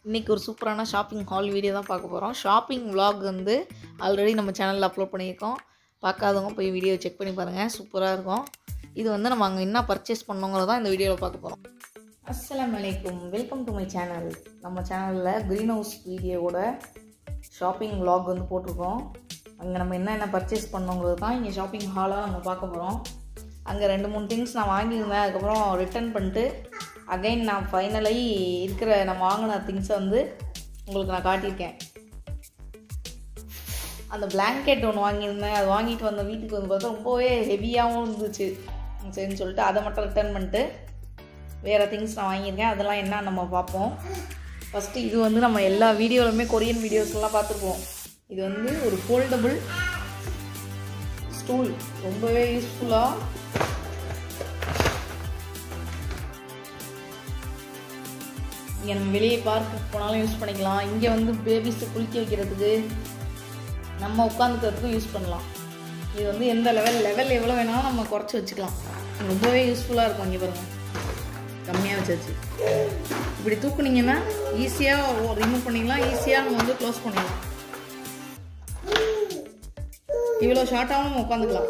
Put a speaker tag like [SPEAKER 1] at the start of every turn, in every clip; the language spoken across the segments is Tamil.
[SPEAKER 1] இன்றைக்கி ஒரு சூப்பரான ஷாப்பிங் ஹால் வீடியோ தான் பார்க்க போகிறோம் ஷாப்பிங் vlog வந்து ஆல்ரெடி நம்ம சேனலில் அப்லோட் பண்ணியிருக்கோம் பார்க்காதவங்க போய் வீடியோ செக் பண்ணி பாருங்கள் சூப்பராக இருக்கும் இது வந்து நம்ம அங்கே என்ன பர்ச்சேஸ் பண்ணோங்கிறத இந்த வீடியோவில் பார்க்க போகிறோம் அஸ்ஸலாமு அலைக்கும் வெல்கம் டு மை சேனல் நம்ம சேனலில் க்ரீன் ஹவுஸ் வீடியோவோட ஷாப்பிங் vlog வந்து போட்டிருக்கோம் அங்கே நம்ம என்னென்ன பர்ச்சேஸ் பண்ணோங்கிறது தான் இங்கே ஷாப்பிங் ஹாலாக நம்ம பார்க்க போகிறோம் அங்கே ரெண்டு மூணு திங்ஸ் நான் வாங்கியிருந்தேன் அதுக்கப்புறம் ரிட்டர்ன் பண்ணிட்டு அகைன் நான் ஃபைனலி இருக்கிற நான் வாங்கின திங்ஸை வந்து உங்களுக்கு நான் காட்டியிருக்கேன் அந்த blanket ஒன்று வாங்கியிருந்தேன் அது வாங்கிட்டு வந்த வீட்டுக்கு வந்து பார்த்தா ரொம்பவே ஹெவியாகவும் இருந்துச்சு சரின்னு சொல்லிட்டு அதை மட்டும் ரிட்டர்ன் பண்ணிட்டு வேறு திங்ஸ் நான் வாங்கியிருக்கேன் அதெல்லாம் என்ன நம்ம பார்ப்போம் ஃபஸ்ட்டு இது வந்து நம்ம எல்லா வீடியோலுமே கொரியன் வீடியோஸ்லாம் பார்த்துருப்போம் இது வந்து ஒரு ஃபோல்டபுள் ஸ்டூல் ரொம்பவே யூஸ்ஃபுல்லாக இங்கே நம்ம வெளியே பார்க்குக்கு போனாலும் யூஸ் பண்ணிக்கலாம் இங்கே வந்து பேபிஸை குளிக்க வைக்கிறதுக்கு நம்ம உட்காந்துக்கிறதுக்கும் யூஸ் பண்ணலாம் இது வந்து எந்த லெவல் லெவல் எவ்வளோ வேணாலும் நம்ம குறைச்சி வச்சுக்கலாம் ரொம்பவே யூஸ்ஃபுல்லாக இருக்கும் இங்கே பாருங்கள் கம்மியாக வச்சாச்சு இப்படி தூக்குனீங்கன்னா ஈஸியாக ரிமூவ் பண்ணிக்கலாம் ஈஸியாக நம்ம வந்து க்ளோஸ் பண்ணிடலாம் இவ்வளோ ஷார்ட்டாகவும் நம்ம உட்காந்துக்கலாம்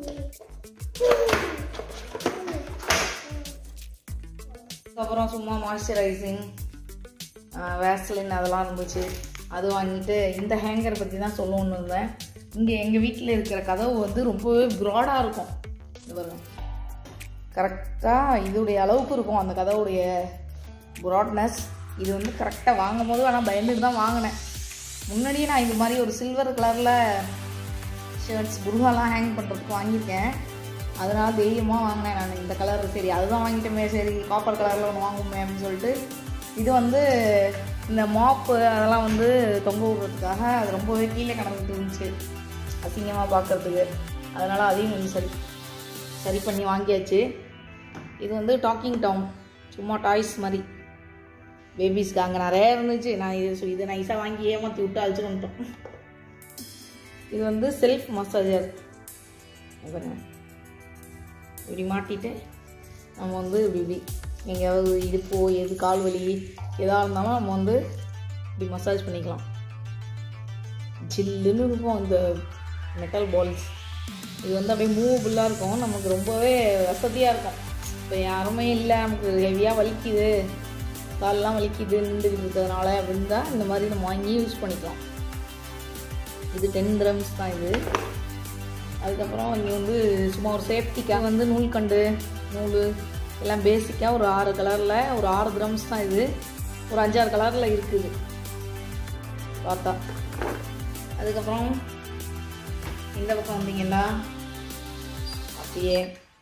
[SPEAKER 1] அதுக்கப்புறம் சும்மா மாய்ஸ்சரைசிங் வேஸ்லின் அதெல்லாம் இருந்துச்சு அது வாங்கிட்டு இந்த ஹேங்கரை பற்றி தான் சொல்லணும்னு இருந்தேன் இங்கே எங்கள் வீட்டில் இருக்கிற கதவு வந்து ரொம்பவே ப்ராடாக இருக்கும் இது பாருங்க கரெக்டாக இதோடைய அளவுக்கு இருக்கும் அந்த கதவுடைய ப்ராட்னஸ் இது வந்து கரெக்டாக வாங்கும் போது ஆனால் பயந்துட்டு தான் வாங்கினேன் முன்னாடியே நான் இது மாதிரி ஒரு சில்வர் கலரில் ஷர்ட்ஸ் புருகாலாம் ஹேங் பண்ணுறதுக்கு வாங்கியிருக்கேன் அதனால தைரியமாக வாங்கினேன் நான் இந்த கலர் சரி அதுதான் வாங்கிட்டோமே சரி காப்பர் கலரில் ஒன்று வாங்குமே அப்படின்னு சொல்லிட்டு இது வந்து இந்த மாப்பு அதெல்லாம் வந்து தொங்க விடுறதுக்காக அது ரொம்பவே கீழே கிடந்துட்டு இருந்துச்சு அசிங்கமாக பார்க்குறதுக்கு அதனால் அதையும் கொஞ்சம் சரி சரி பண்ணி வாங்கியாச்சு இது வந்து டாக்கிங் டவுன் சும்மா டாய்ஸ் மாதிரி பேபிஸ்க்கு அங்கே நிறைய இருந்துச்சு நான் இது சு- இதை நைஸாக வாங்கி ஏமாற்றி விட்டு அழிச்சு வந்துட்டோம் இது வந்து செல்ஃப் மசாஜர் பாருங்க இப்படி மாட்டிட்டு நம்ம வந்து இப்படி இப்படி எங்கேயாவது இடுப்போ எது கால் வலி எதாக இருந்தாலும் நம்ம வந்து இப்படி மசாஜ் பண்ணிக்கலாம் ஜில்லுன்னு இருக்கும் இந்த மெட்டல் பால்ஸ் இது வந்து அப்படியே மூவபுல்லாக இருக்கும் நமக்கு ரொம்பவே வசதியாக இருக்கும் இப்போ யாருமே இல்லை நமக்கு ஹெவியாக வலிக்குது கால்லாம் வலிக்குது நின்றுக்கிட்டு இருக்கிறதுனால அப்படின்னு தான் இந்த மாதிரி நம்ம வாங்கி யூஸ் பண்ணிக்கலாம் இது டென் கிராம்ஸ் தான் இது அதுக்கப்புறம் இங்கே வந்து சும்மா ஒரு சேஃப்டிக்காக வந்து நூல்கண்டு நூல் எல்லாம் பேசிக்காக ஒரு ஆறு கலரில் ஒரு ஆறு கிராம்ஸ் தான் இது ஒரு அஞ்சாறு கலரில் இருக்குது பார்த்தா அதுக்கப்புறம் இந்த பக்கம் வந்தீங்கன்னா அப்படியே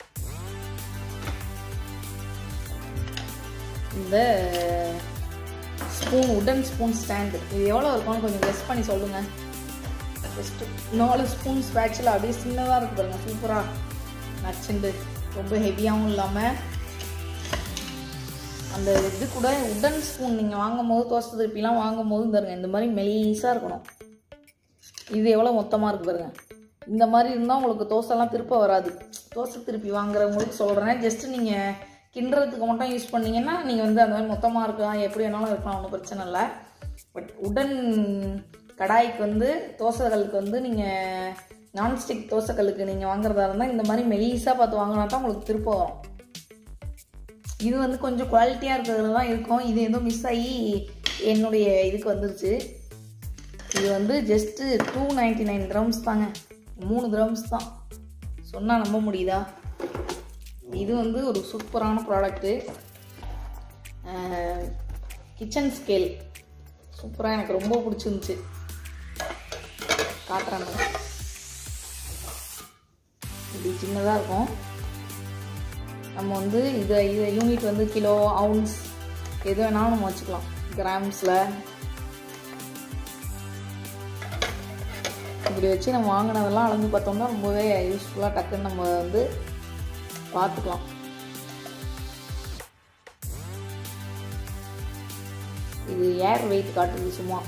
[SPEAKER 1] இந்த ஸ்பூன் உடன் ஸ்பூன் ஸ்டாண்டு இது எவ்வளோ இருக்கும்னு கொஞ்சம் கெஸ் பண்ணி சொல்லுங்கள் ஜஸ்ட்டு நாலு ஸ்பூன் ஸ்பேட்சில் அப்படியே சின்னதாக இருக்கு பாருங்க சூப்பராக நச்சுண்டு ரொம்ப ஹெவியாகவும் இல்லாமல் அந்த இது கூட உடன் ஸ்பூன் நீங்கள் வாங்கும் போது தோசை திருப்பிலாம் வாங்கும் போது தருங்க இந்த மாதிரி மெலிசாக இருக்கணும் இது எவ்வளோ மொத்தமாக இருக்கு பாருங்க இந்த மாதிரி இருந்தால் உங்களுக்கு தோசைலாம் திருப்ப வராது தோசை திருப்பி வாங்குறவங்களுக்கு சொல்கிறேன் ஜஸ்ட்டு நீங்கள் கிண்டுறதுக்கு மட்டும் யூஸ் பண்ணீங்கன்னா நீங்கள் வந்து அந்த மாதிரி மொத்தமாக இருக்கலாம் எப்படி வேணாலும் இருக்கலாம் ஒன்றும் பிரச்சனை இல்லை பட் உடன் கடாய்க்கு வந்து தோசைகளுக்கு வந்து நீங்கள் நான்ஸ்டிக் தோசைக்கல்லுக்கு நீங்கள் வாங்குறதா இருந்தால் இந்த மாதிரி மெலிசாக பார்த்து வாங்கினா தான் உங்களுக்கு திருப்ப வரும் இது வந்து கொஞ்சம் குவாலிட்டியாக இருக்கிறதுல தான் இருக்கும் இது ஏதோ மிஸ் ஆகி என்னுடைய இதுக்கு வந்துருச்சு இது வந்து just two ninety nine grams தாங்க மூணு கிராம்ஸ் தான் சொன்னால் நம்ப முடியுதா இது வந்து ஒரு சூப்பரான ப்ராடக்ட்டு கிச்சன் ஸ்கேல் சூப்பராக எனக்கு ரொம்ப பிடிச்சிருந்துச்சு காட்டுறேன் பாருங்க. இப்படி சின்னதாக இருக்கும் நம்ம வந்து இதை இதை யூனிட் வந்து கிலோ அவுன்ஸ் எது வேணாலும் நம்ம வச்சுக்கலாம் கிராம்ஸில் இப்படி வச்சு நம்ம வாங்கினதெல்லாம் அளந்து பார்த்தோம்னா ரொம்பவே யூஸ்ஃபுல்லாக டக்குன்னு நம்ம வந்து பார்த்துக்கலாம் இது ஏர் வெயிட் காட்டுது சும்மா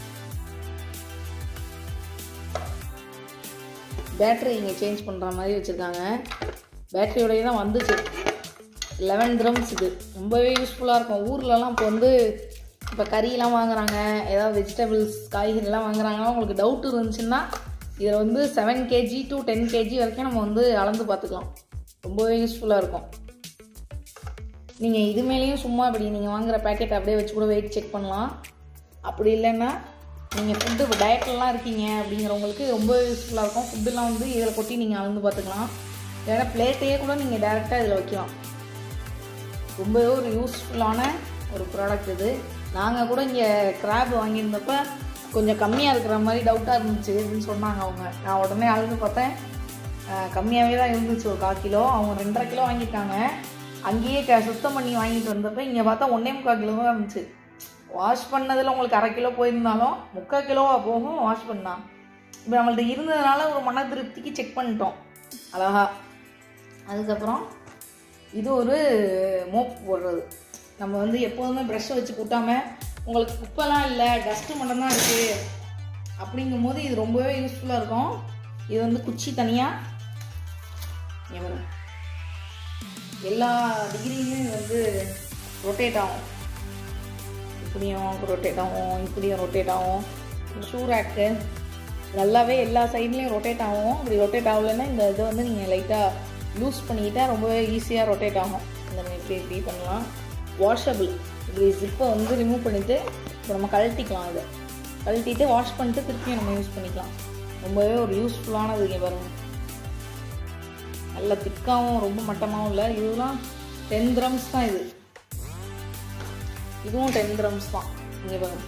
[SPEAKER 1] பேட்டரி இங்கே சேஞ்ச் பண்ணுற மாதிரி வச்சுருக்காங்க பேட்டரியோடய தான் வந்துச்சு லெவன் கிராம்ஸ் இது ரொம்பவே யூஸ்ஃபுல்லாக இருக்கும் ஊர்லலாம் இப்போ வந்து இப்போ கறியெல்லாம் வாங்குறாங்க ஏதாவது வெஜிடபிள்ஸ் காய்கறிலாம் வாங்குறாங்கன்னா உங்களுக்கு டவுட் இருந்துச்சுன்னா இதில் வந்து seven KG to ten KG வரைக்கும் நம்ம வந்து அளந்து பார்த்துக்கலாம் ரொம்பவே யூஸ்ஃபுல்லாக இருக்கும் நீங்கள் இது மேலேயும் சும்மா இப்படி நீங்கள் வாங்குற பேக்கெட் அப்படியே வச்சு கூட வெயிட் செக் பண்ணலாம் அப்படி இல்லைன்னா நீங்கள் ஃபுட்டு டயட்லலாம் இருக்கீங்க அப்படிங்கிறவங்களுக்கு ரொம்ப யூஸ்ஃபுல்லாக இருக்கும் ஃபுட்டுலாம் வந்து இதில் கொட்டி நீங்கள் அளந்து பார்த்துக்கலாம் இல்லைன்னா பிளேட்டையே கூட நீங்கள் டேரெக்டாக இதில் வைக்கலாம் ரொம்பவே ஒரு யூஸ்ஃபுல்லான ஒரு ப்ராடக்ட் இது நாங்கள் கூட இங்கே கிராப் வாங்கியிருந்தப்ப கொஞ்சம் கம்மியாக இருக்கிற மாதிரி டவுட்டாக இருந்துச்சு அப்படின்னு சொன்னாங்க அவங்க நான் உடனே அளந்து பார்த்தேன் கம்மியாகவே தான் இருந்துச்சு ஒரு கால் கிலோ அவங்க ரெண்டரை கிலோ வாங்கிட்டாங்க அங்கேயே க சுத்தம் பண்ணி வாங்கிட்டு வந்தப்போ இங்கே பார்த்தா ஒன்றே முக்கால் கிலோ தான் இருந்துச்சு வாஷ் பண்ணதில் உங்களுக்கு அரை கிலோ போயிருந்தாலும் முக்கால் கிலோவாக போகும் வாஷ் பண்ணா இப்போ நம்மள்ட்ட இருந்ததுனால ஒரு மன திருப்திக்கு செக் பண்ணிட்டோம் அழகா அதுக்கப்புறம் இது ஒரு மோப் போடுறது நம்ம வந்து எப்போதுமே ப்ரஷ்ஷை வச்சு கூட்டாமல் உங்களுக்கு குப்பைலாம் இல்லை டஸ்ட்டு மட்டும்தான் இருக்குது அப்படிங்கும் போது இது ரொம்பவே யூஸ்ஃபுல்லாக இருக்கும் இது வந்து குச்சி தனியாக எவ்வளோ எல்லா டிகிரியும் இது வந்து ரொட்டேட் ஆகும் இப்படியும் ரொட்டேட் ஆகும் இப்படியும் ரொட்டேட் ஆகும் ஷூ ரேக்கு நல்லாவே எல்லா சைட்லேயும் ரொட்டேட் ஆகும் அப்படி ரொட்டேட் ஆகலைன்னா இந்த இதை வந்து நீங்கள் லைட்டாக லூஸ் பண்ணிக்கிட்டா ரொம்பவே ஈஸியாக ரொட்டேட் ஆகும் இந்த மாதிரி இப்படி இப்படி பண்ணலாம் வாஷபிள் இப்படி ஜிப்பை வந்து ரிமூவ் பண்ணிவிட்டு இப்போ நம்ம கழட்டிக்கலாம் இதை கழட்டிட்டு வாஷ் பண்ணிட்டு திருப்பியும் நம்ம யூஸ் பண்ணிக்கலாம் ரொம்பவே ஒரு யூஸ்ஃபுல்லானது இங்கே பாருங்கள் நல்ல திக்காகவும் ரொம்ப மட்டமாகவும் இல்லை இதெல்லாம் டென் கிராம்ஸ் தான் இது இதுவும் டென் கிராம்ஸ் தான் இங்கே பாருங்க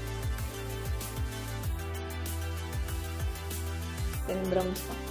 [SPEAKER 1] டென் கிராம்ஸ் தான்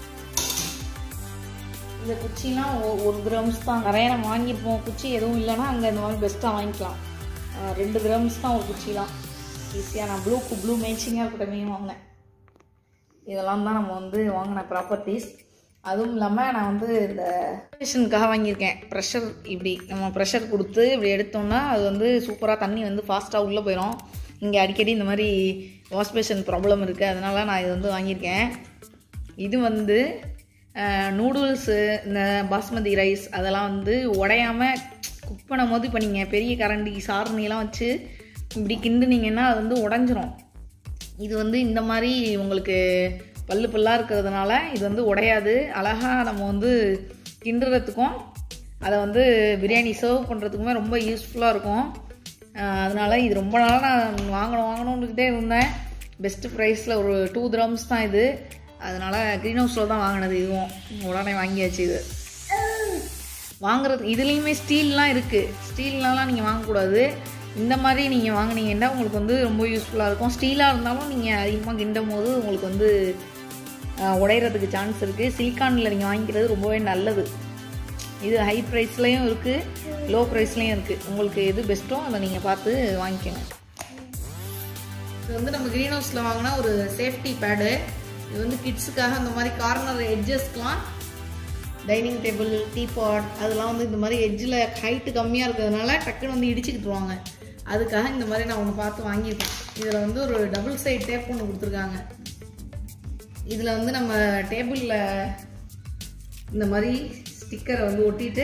[SPEAKER 1] இந்த குச்சிலாம் ஒ- ஒரு கிராம்ஸ் தான் நிறைய நம்ம வாங்கியிருப்போம் குச்சி எதுவும் இல்லைன்னா அங்கே இந்த மாதிரி பெஸ்ட்டாக வாங்கிக்கலாம் அஹ் ரெண்டு கிராம்ஸ் தான் ஒரு குச்சிலாம் ஈஸியாக நான் ப்ளூ ப்ளூ மேட்சிங்காக இருக்கட்டமே வாங்கினேன் இதெல்லாம் தான் நம்ம வந்து வாங்கின ப்ராப்பர்ட்டிஸ் அதுவும் இல்லாமல் நான் வந்து இந்த பேஷனுக்காக வாங்கியிருக்கேன் ப்ரெஷர் இப்படி நம்ம ப்ரெஷர் கொடுத்து இப்படி எடுத்தோம்னா அது வந்து சூப்பராக தண்ணி வந்து ஃபாஸ்ட்டாக உள்ளே போயிடும் இங்கே அடிக்கடி இந்த மாதிரி வாஷ் பேஷன் ப்ராப்ளம் இருக்குது அதனால நான் இது வந்து வாங்கியிருக்கேன் இது வந்து நூடுல்ஸு இந்த பாஸ்மதி ரைஸ் அதெல்லாம் வந்து உடையாமல் குக் பண்ணும் போது இப்போ நீங்கள் பெரிய கரண்டி சாரணியெல்லாம் வச்சு இப்படி கிண்டுனீங்கன்னா அது வந்து உடஞ்சிரும் இது வந்து இந்த மாதிரி உங்களுக்கு பல்லு பல்லாக இருக்கிறதுனால இது வந்து உடையாது அழகாக நம்ம வந்து கிண்டுறதுக்கும் அதை வந்து பிரியாணி சர்வ் பண்ணுறதுக்குமே ரொம்ப யூஸ்ஃபுல்லாக இருக்கும் அஹ் அதனால இது ரொம்ப நாளாக நான் வாங்கணும் வாங்கணுன்னுக்கிட்டே இருந்தேன் பெஸ்ட்டு ப்ரைஸில் ஒரு டூ கிராம்ஸ் தான் இது அதனால் க்ரீன் ஹவுஸில் தான் வாங்கினது இதுவும் உடனே வாங்கியாச்சு இது வாங்குறது இதுலேயுமே ஸ்டீல்லாம் இருக்குது ஸ்டீல்லாம் நீங்கள் வாங்கக்கூடாது இந்த மாதிரி நீங்கள் வாங்குனீங்கன்னா உங்களுக்கு வந்து ரொம்ப யூஸ்ஃபுல்லாக இருக்கும் ஸ்டீலாக இருந்தாலும் நீங்கள் அதிகமாக கிண்டும் போது உங்களுக்கு வந்து ஆஹ், உடையறதுக்கு சான்ஸ் இருக்குது சிலிக்கானில் நீங்கள் வாங்கிக்கிறது ரொம்பவே நல்லது இது ஹை ப்ரைஸ்லேயும் இருக்குது லோ ப்ரைஸ்லேயும் இருக்குது உங்களுக்கு எது பெஸ்ட்டோ அதை நீங்கள் பார்த்து வாங்கிக்கோங்க இது வந்து நம்ம க்ரீன் ஹவுஸில் வாங்கினா ஒரு சேஃப்டி பேடு இது வந்து கிட்ஸுக்காக அந்த மாதிரி கார்னர் எட்ஜஸ்க்கெலாம் டைனிங் டேபிள் டீபாட் அதெல்லாம் வந்து இந்த மாதிரி எட்ஜில் ஹைட்டு கம்மியாக இருக்கிறதுனால டக்குன்னு வந்து இடிச்சுக்கிட்டுருவாங்க அதுக்காக இந்த மாதிரி நான் ஒன்று பார்த்து வாங்கியிருக்கேன் இதில் வந்து ஒரு டபுள் சைட் டேப் ஒன்று கொடுத்துருக்காங்க இதில் வந்து நம்ம டேபிளில் இந்த மாதிரி ஸ்டிக்கரை வந்து ஒட்டிட்டு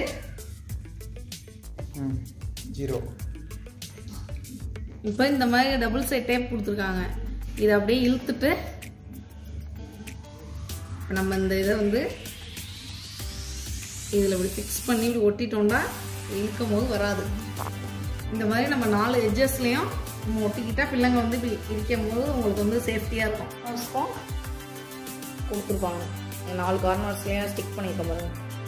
[SPEAKER 2] ஜீரோ
[SPEAKER 1] இப்போ இந்த மாதிரி டபுள் சைட் டேப் கொடுத்துருக்காங்க இதை அப்படியே இழுத்துட்டு இப்போ நம்ம இந்த இதை வந்து இதில் இப்படி ஃபிக்ஸ் பண்ணி இப்படி ஒட்டிட்டோம்னா இழுக்கும் போது வராது இந்த மாதிரி நம்ம நாலு எட்ஜஸ்லேயும் நம்ம ஒட்டிக்கிட்டா பிள்ளைங்க வந்து இப்படி இருக்கும் போது உங்களுக்கு வந்து சேஃப்டியாக இருக்கும் அவசரம் கொடுத்துருப்பாங்க இந்த நாலு கார்னர்ஸ்லேயும் ஸ்டிக் பண்ணியிருக்க பாருங்க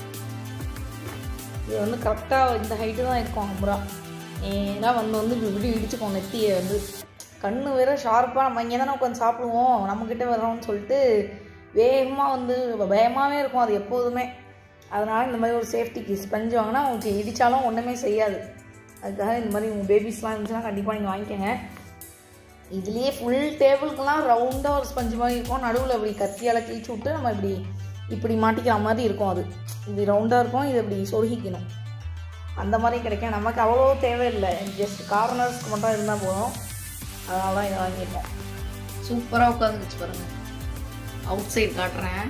[SPEAKER 1] இது வந்து கரெக்டாக இந்த ஹைட்டு தான் இருக்கும் அம்புரா நேராக வந்து வந்து இப்படி இப்படி இடிச்சுக்கோம் நெத்தியை வந்து கண்ணு வேற ஷார்ப்பாக நம்ம இங்கே தானே உட்காந்து சாப்பிடுவோம் நம்மக்கிட்ட வர்றோம்னு சொல்லிட்டு வேகமாக வந்து பயமாகவே இருக்கும் அது எப்போதுமே அதனால் இந்த மாதிரி ஒரு சேஃப்டிக்கு ஸ்பஞ்ச் வாங்கினா உங்களுக்கு இடித்தாலும் ஒன்றுமே செய்யாது அதுக்காக இந்த மாதிரி உங்கள் பேபிஸ்லாம் இருந்துச்சுன்னா கண்டிப்பாக நீங்கள் வாங்கிக்கோங்க இதுலேயே ஃபுல் டேபிளுக்கெல்லாம் ரவுண்டாக ஒரு ஸ்பஞ்ச் மாதிரி இருக்கும் நடுவில் இப்படி கத்தியால் கிழிச்சு விட்டு நம்ம இப்படி இப்படி மாட்டிக்கிற மாதிரி இருக்கும் அது இது ரவுண்டாக இருக்கும் இது இப்படி சொருகிக்கணும் அந்த மாதிரி கிடைக்கும் நமக்கு அவ்வளோ தேவையில்லை ஜஸ்ட் கார்னர்ஸ்க்கு மட்டும் இருந்தால் போதும் அதனால தான் இதை வாங்கியிருக்கோம் சூப்பராக உட்காந்துக்குச்சு பாருங்கள் அவுட் சைடு காட்டுறேன்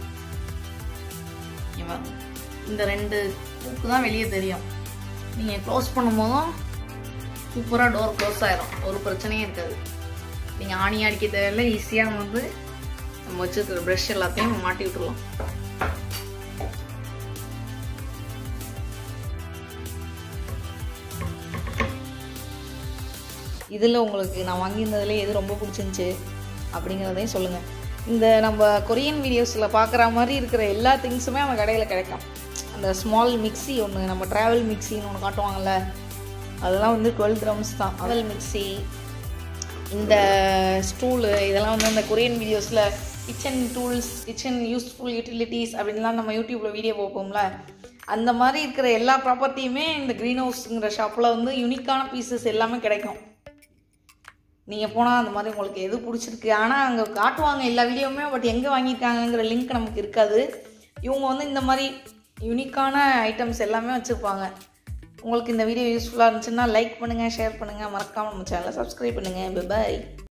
[SPEAKER 1] இங்க பாருங்க. இந்த ரெண்டு பூக்கு தான் வெளியே தெரியும் நீங்கள் க்ளோஸ் பண்ணும்போதும் சூப்பராக டோர் க்ளோஸ் ஆயிரும் ஒரு பிரச்சனையும் இருக்காது நீங்கள் ஆணி அடிக்க தேவையில்ல ஈஸியாக நம்ம வந்து நம்ம வச்சுருக்கிற ப்ரஷ் எல்லாத்தையும் மாட்டி விட்டுருலாம் இதில் உங்களுக்கு நான் வாங்கியிருந்ததுல எது ரொம்ப பிடிச்சிருந்துச்சு அப்படிங்கிறதையும் சொல்லுங்கள் இந்த நம்ம கொரியன் வீடியோஸில் பார்க்குற மாதிரி இருக்கிற எல்லா திங்ஸுமே நம்ம கடையில் கிடைக்கும் அந்த ஸ்மால் மிக்ஸி ஒன்று நம்ம ட்ராவல் மிக்ஸின்னு ஒன்று காட்டுவாங்கள்ல அதெல்லாம் வந்து டுவெல் கிராம்ஸ் தான் ட்ராவல் மிக்ஸி இந்த ஸ்டூலு இதெல்லாம் வந்து அந்த கொரியன் வீடியோஸில் kitchen tools kitchen useful utilities அப்படின்லாம் நம்ம யூடியூப்பில் வீடியோ பார்ப்போம்ல அந்த மாதிரி இருக்கிற எல்லா ப்ராப்பர்ட்டியுமே இந்த க்ரீன் ஹவுஸுங்கிற ஷாப்பில் வந்து யூனிக்கான பீசஸ் எல்லாமே கிடைக்கும் நீங்கள் போனால் அந்த மாதிரி உங்களுக்கு எது பிடிச்சிருக்கு ஆனால் அங்கே காட்டுவாங்க எல்லா வீடியோவுமே பட் எங்கே வாங்கியிருக்காங்கங்கிற லிங்க் நமக்கு இருக்காது இவங்க வந்து இந்த மாதிரி யூனிக்கான ஐட்டம்ஸ் எல்லாமே வச்சுருப்பாங்க உங்களுக்கு இந்த வீடியோ யூஸ்ஃபுல்லாக இருந்துச்சுன்னா லைக் பண்ணுங்கள் ஷேர் பண்ணுங்கள் மறக்காமல் நம்ம சேனலை சப்ஸ்கிரைப் பண்ணுங்கள் பை